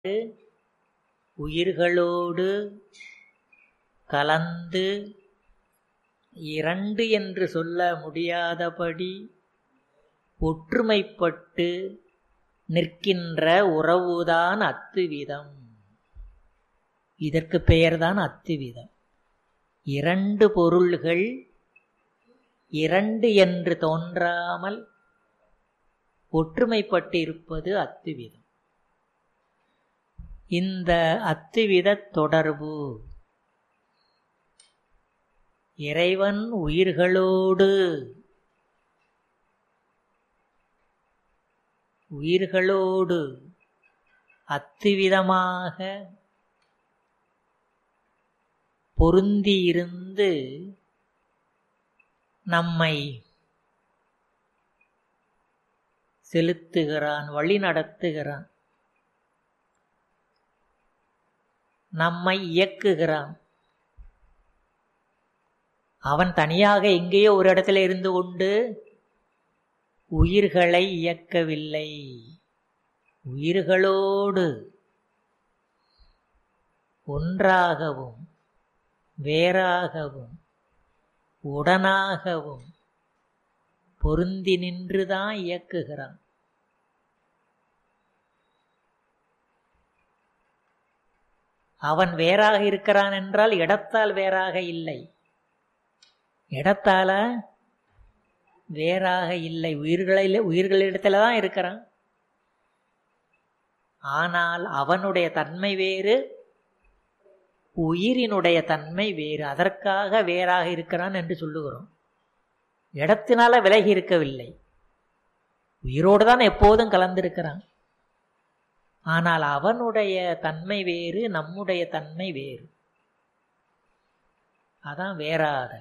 உயிர்களோடு கலந்து இரண்டு என்று சொல்ல முடியாதபடி ஒற்றுமைப்பட்டு நிற்கின்ற உறவுதான் அத்துவிதம் இதற்கு பெயர்தான் அத்துவிதம் இரண்டு பொருள்கள் இரண்டு என்று தோன்றாமல் ஒற்றுமைப்பட்டு இருப்பது அத்துவிதம் இந்த அத்துவித தொடர்பு இறைவன் உயிர்களோடு உயிர்களோடு அத்துவிதமாக பொருந்தியிருந்து நம்மை செலுத்துகிறான் வழி நடத்துகிறான் நம்மை இயக்குகிறான் அவன் தனியாக எங்கேயோ ஒரு இடத்துல இருந்து கொண்டு உயிர்களை இயக்கவில்லை உயிர்களோடு ஒன்றாகவும் வேறாகவும் உடனாகவும் பொருந்தி நின்றுதான் இயக்குகிறான் அவன் வேறாக இருக்கிறான் என்றால் இடத்தால் வேறாக இல்லை இடத்தால வேறாக இல்லை உயிர்களில் உயிர்களிடத்துல தான் இருக்கிறான் ஆனால் அவனுடைய தன்மை வேறு உயிரினுடைய தன்மை வேறு அதற்காக வேறாக இருக்கிறான் என்று சொல்லுகிறோம் இடத்தினால விலகி இருக்கவில்லை உயிரோடு தான் எப்போதும் கலந்திருக்கிறான் ஆனால் அவனுடைய தன்மை வேறு நம்முடைய தன்மை வேறு அதான் வேறாக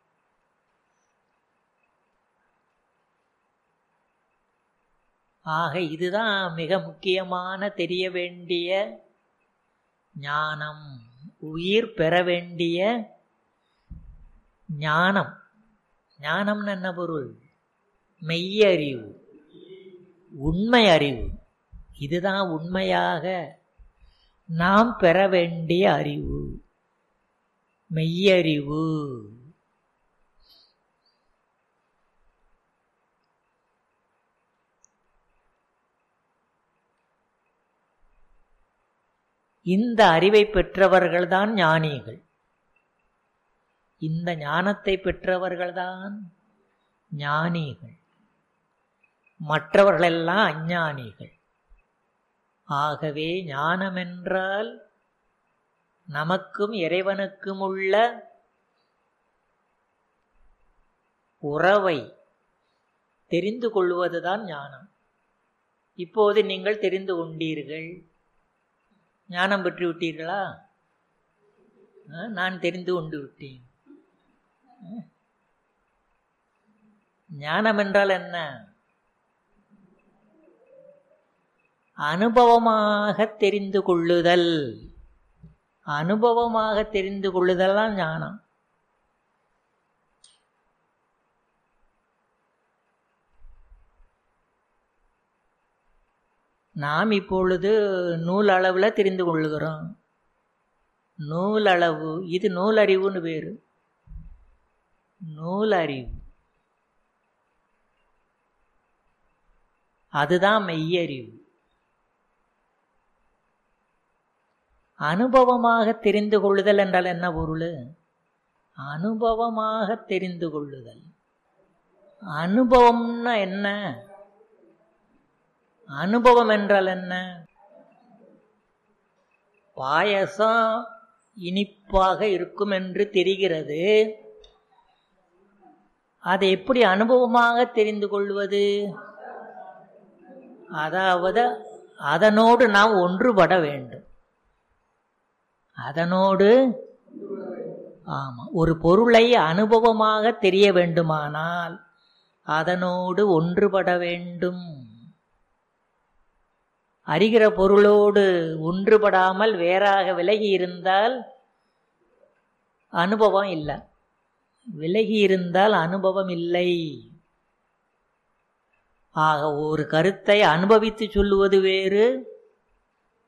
ஆக இதுதான் மிக முக்கியமான தெரிய வேண்டிய ஞானம் உயிர் பெற வேண்டிய ஞானம் ஞானம்னு என்ன பொருள் மெய்யறிவு உண்மை அறிவு இதுதான் உண்மையாக நாம் பெற வேண்டிய அறிவு மெய்யறிவு இந்த அறிவை பெற்றவர்கள்தான் ஞானிகள் இந்த ஞானத்தை பெற்றவர்கள்தான் ஞானிகள் மற்றவர்களெல்லாம் அஞ்ஞானிகள் ஆகவே ஞானமென்றால் நமக்கும் இறைவனுக்கும் உள்ள உறவை தெரிந்து கொள்வதுதான் ஞானம் இப்போது நீங்கள் தெரிந்து கொண்டீர்கள் ஞானம் பெற்று விட்டீர்களா நான் தெரிந்து கொண்டு விட்டேன் ஞானம் என்றால் என்ன அனுபவமாக தெரிந்து கொள்ளுதல் அனுபவமாக தெரிந்து கொள்ளுதல் தான் ஞானம் நாம் இப்பொழுது நூல் அளவில் தெரிந்து கொள்ளுகிறோம் நூலளவு இது நூலறிவுன்னு பேரு நூலறிவு அதுதான் மெய்யறிவு அனுபவமாக தெரிந்து கொள்ளுதல் என்றால் என்ன பொருள் அனுபவமாக தெரிந்து கொள்ளுதல் அனுபவம்னா என்ன அனுபவம் என்றால் என்ன பாயசம் இனிப்பாக இருக்கும் என்று தெரிகிறது அதை எப்படி அனுபவமாக தெரிந்து கொள்வது அதாவது அதனோடு நாம் ஒன்றுபட வேண்டும் அதனோடு ஆமா ஒரு பொருளை அனுபவமாக தெரிய வேண்டுமானால் அதனோடு ஒன்றுபட வேண்டும் அறிகிற பொருளோடு ஒன்றுபடாமல் வேறாக விலகி இருந்தால் அனுபவம் இல்லை விலகி இருந்தால் அனுபவம் இல்லை ஆக ஒரு கருத்தை அனுபவித்து சொல்லுவது வேறு